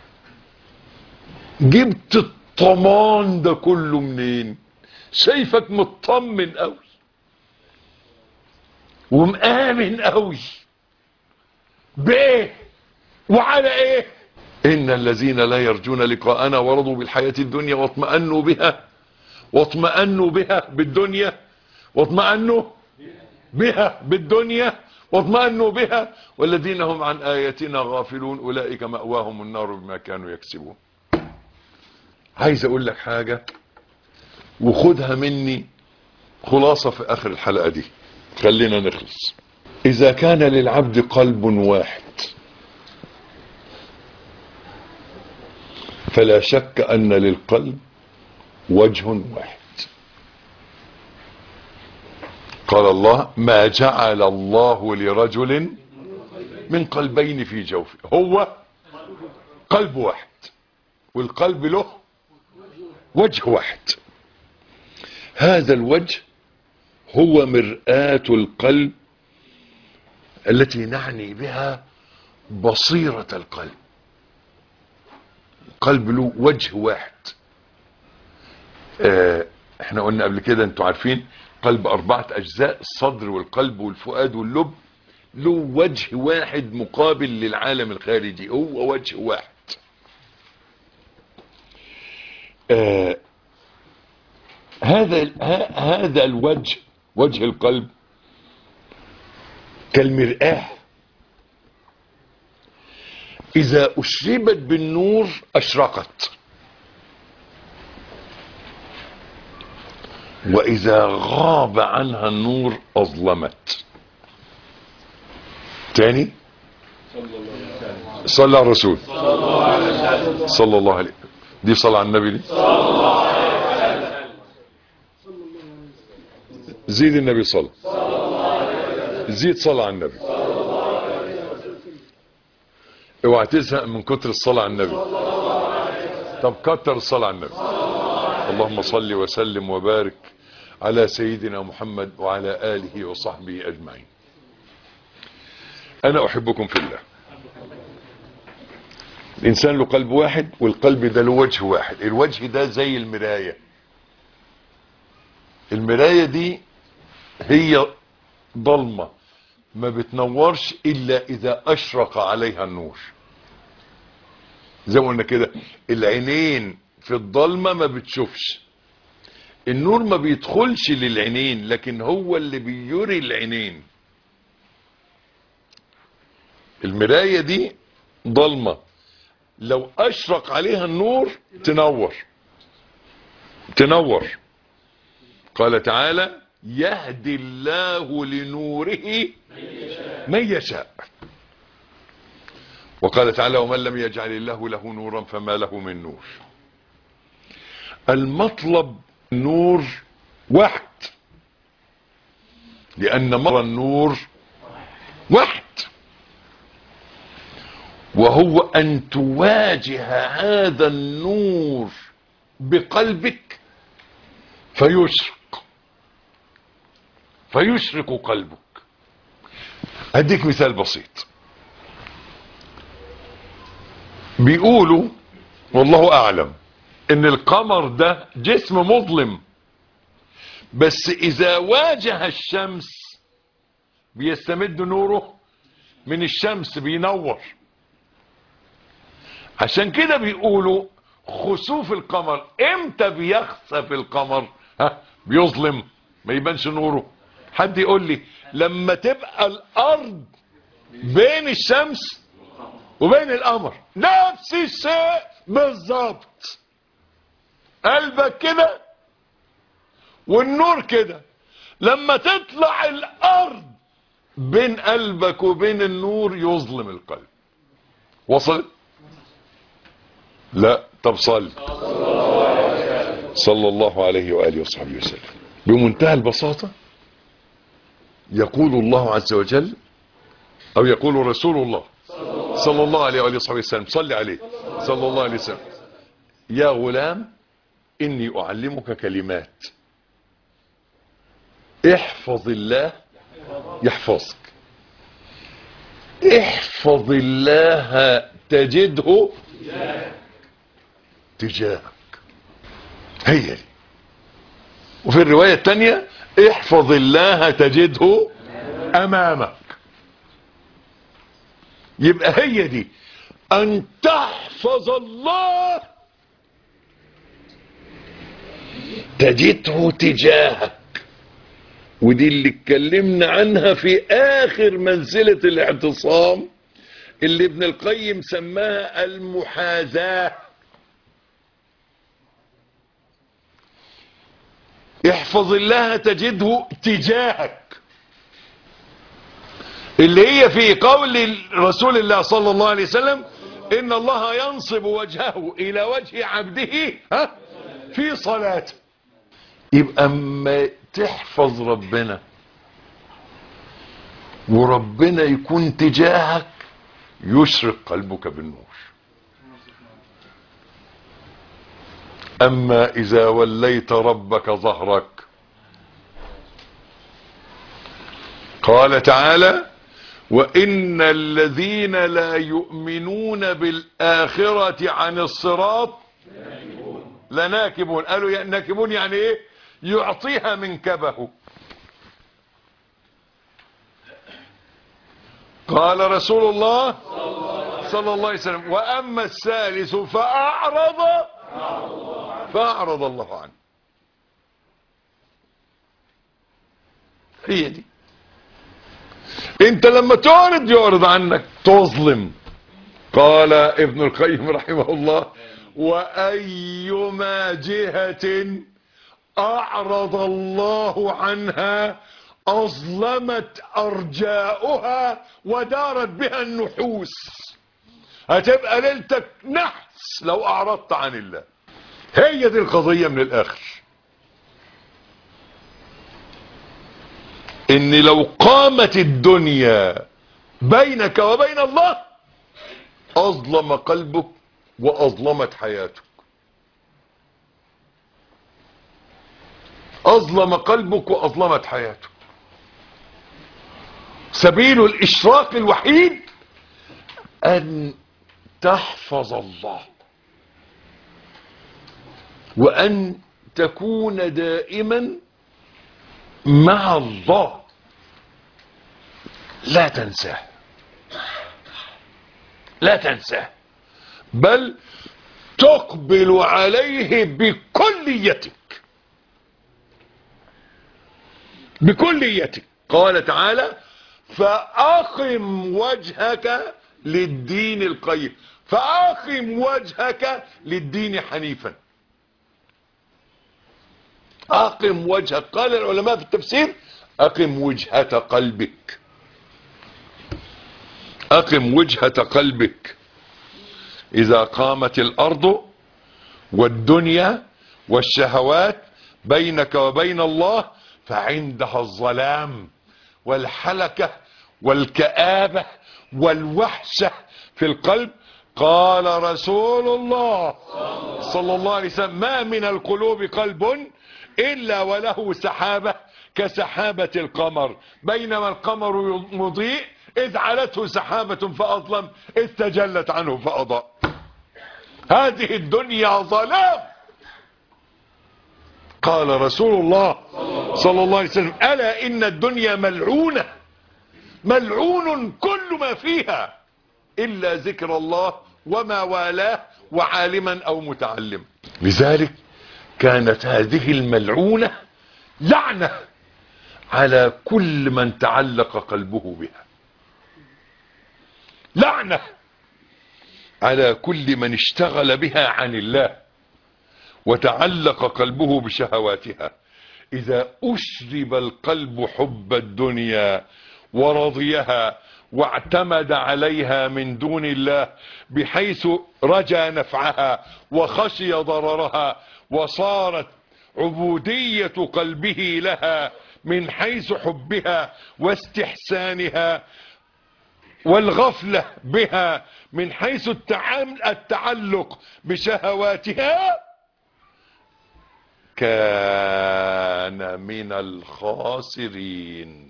جبت الطمان ده كله منين شايفك مطمن قوي ومآمن قوي بايه وعلى ايه ان الذين لا يرجون لقاءنا ورضوا بالحياة الدنيا واطمأنوا بها واطمأنوا بها بالدنيا واطمأنوا بها بالدنيا واطمأنوا بها والذين هم عن آياتنا غافلون أولئك مأواهم النار بما كانوا يكسبون عايز أقول لك حاجة وخدها مني خلاصة في آخر الحلقة دي خلينا نخلص إذا كان للعبد قلب واحد فلا شك أن للقلب وجه واحد قال الله ما جعل الله لرجل من قلبين في جوفه هو قلب واحد والقلب له وجه واحد هذا الوجه هو مرآة القلب التي نعني بها بصيرة القلب القلب له وجه واحد آه احنا قلنا قبل كده انتوا عارفين قلب اربعة اجزاء الصدر والقلب والفؤاد واللب له وجه واحد مقابل للعالم الخارجي هو وجه واحد آه هذا ه- هذا الوجه وجه القلب كالمرآة إذا أشربت بالنور أشرقت وإذا غاب عنها النور أظلمت تاني صلى على الرسول صلى الله عليه دي صلاة على النبي دي زيد النبي صلى زيد صلاة على النبي اوعى تزهق من كتر الصلاة على النبي طب كتر الصلاة على النبي اللهم صل وسلم وبارك على سيدنا محمد وعلى آله وصحبه أجمعين أنا أحبكم في الله الإنسان له قلب واحد والقلب ده له وجه واحد الوجه ده زي المراية المراية دي هي ضلمة ما بتنورش إلا إذا أشرق عليها النور زي ما قلنا كده العينين في الضلمة ما بتشوفش النور ما بيدخلش للعينين لكن هو اللي بيري العينين المراية دي ضلمة لو اشرق عليها النور تنور تنور قال تعالى يهدي الله لنوره من يشاء وقال تعالى ومن لم يجعل الله له نورا فما له من نور المطلب نور واحد لأن مر النور واحد وهو أن تواجه هذا النور بقلبك فيشرق فيشرق قلبك أديك مثال بسيط بيقولوا والله أعلم ان القمر ده جسم مظلم بس اذا واجه الشمس بيستمد نوره من الشمس بينور عشان كده بيقولوا خسوف القمر امتى بيخسف القمر ها بيظلم ما يبانش نوره حد يقول لي لما تبقى الارض بين الشمس وبين القمر نفس الشيء بالظبط قلبك كده والنور كده لما تطلع الارض بين قلبك وبين النور يظلم القلب وصل لا طب صل صلى الله عليه وآله وصحبه وسلم بمنتهى البساطة يقول الله عز وجل او يقول رسول الله صلى الله عليه وآله وصحبه وسلم صل عليه صلى الله عليه وسلم يا غلام إني أعلمك كلمات احفظ الله يحفظك احفظ الله تجده تجاهك هي دي وفي الرواية الثانية احفظ الله تجده أمامك يبقى هي دي أن تحفظ الله تجده تجاهك ودي اللي اتكلمنا عنها في اخر منزلة الاعتصام اللي ابن القيم سماها المحاذاة احفظ الله تجده تجاهك اللي هي في قول رسول الله صلى الله عليه وسلم ان الله ينصب وجهه الى وجه عبده ها في صلاته يبقى اما تحفظ ربنا وربنا يكون تجاهك يشرق قلبك بالنور اما اذا وليت ربك ظهرك قال تعالى وان الذين لا يؤمنون بالاخره عن الصراط لناكبون قالوا يا- ناكبون يعني ايه يعطيها من كبه قال رسول الله صلى الله عليه وسلم واما الثالث فاعرض فاعرض الله عنه هي دي انت لما تعرض يعرض عنك تظلم قال ابن القيم رحمه الله وايما جهة اعرض الله عنها اظلمت ارجاؤها ودارت بها النحوس هتبقى ليلتك نحس لو اعرضت عن الله هي دي القضية من الاخر ان لو قامت الدنيا بينك وبين الله اظلم قلبك واظلمت حياتك اظلم قلبك واظلمت حياتك سبيل الاشراق الوحيد ان تحفظ الله وان تكون دائما مع الله لا تنساه لا تنساه بل تقبل عليه بكليتك بكليتك قال تعالى فأقم وجهك للدين القيم فأقم وجهك للدين حنيفا أقم وجهك قال العلماء في التفسير أقم وجهة قلبك أقم وجهة قلبك إذا قامت الأرض والدنيا والشهوات بينك وبين الله فعندها الظلام والحلكة والكآبة والوحشة في القلب قال رسول الله صلى الله عليه وسلم ما من القلوب قلب إلا وله سحابة كسحابة القمر بينما القمر مضيء إذ علته سحابة فأظلم إذ تجلت عنه فأضاء هذه الدنيا ظلام قال رسول الله صلى الله عليه وسلم ألا إن الدنيا ملعونة ملعون كل ما فيها إلا ذكر الله وما والاه وعالما أو متعلم لذلك كانت هذه الملعونة لعنة على كل من تعلق قلبه بها لعنة على كل من اشتغل بها عن الله وتعلق قلبه بشهواتها إذا أشرب القلب حب الدنيا ورضيها واعتمد عليها من دون الله بحيث رجى نفعها وخشي ضررها وصارت عبودية قلبه لها من حيث حبها واستحسانها والغفلة بها من حيث التعلق بشهواتها كان من الخاسرين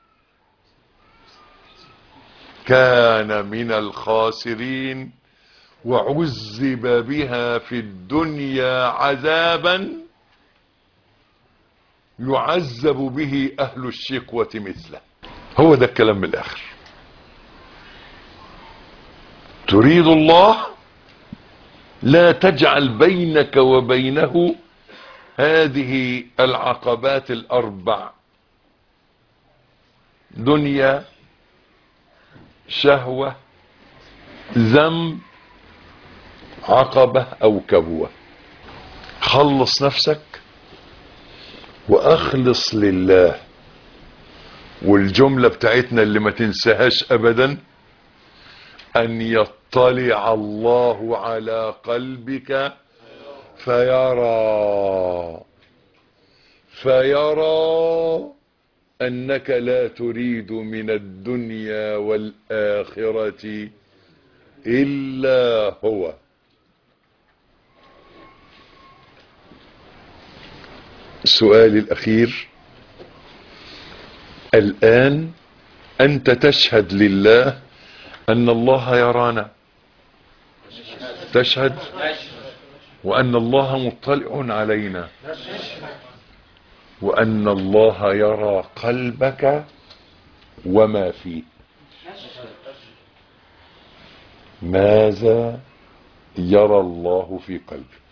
كان من الخاسرين وعذب بها في الدنيا عذابا يعذب به أهل الشقوة مثله هو ده الكلام من الآخر تريد الله لا تجعل بينك وبينه هذه العقبات الأربع دنيا شهوة ذنب عقبة أو كبوة خلص نفسك وأخلص لله والجملة بتاعتنا اللي ما تنساهاش أبدا أن يطلع الله على قلبك فيرى فيرى أنك لا تريد من الدنيا والآخرة إلا هو سؤالي الأخير الآن أنت تشهد لله أن الله يرانا تشهد وأن الله مطلع علينا وأن الله يرى قلبك وما فيه ماذا يرى الله في قلبك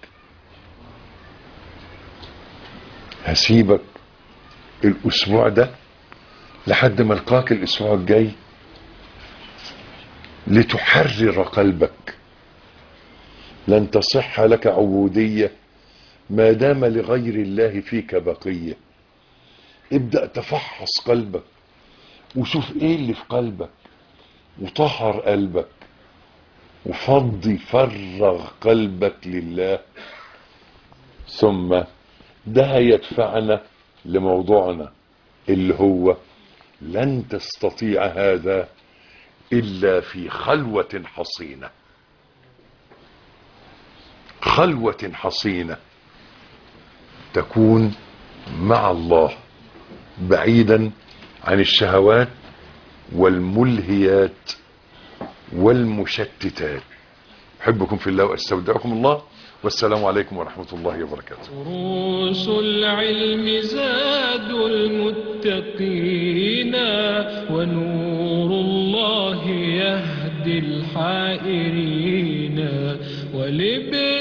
هسيبك الأسبوع ده لحد ما القاك الأسبوع الجاي لتحرر قلبك لن تصح لك عبودية ما دام لغير الله فيك بقية ابدأ تفحص قلبك وشوف ايه اللي في قلبك وطهر قلبك وفضي فرغ قلبك لله ثم ده هيدفعنا لموضوعنا اللي هو لن تستطيع هذا إلا في خلوة حصينة خلوة حصينة تكون مع الله بعيدا عن الشهوات والملهيات والمشتتات أحبكم في الله وأستودعكم الله والسلام عليكم ورحمة الله وبركاته دروس العلم زاد المتقين ونور الله يهدي الحائرين ولابن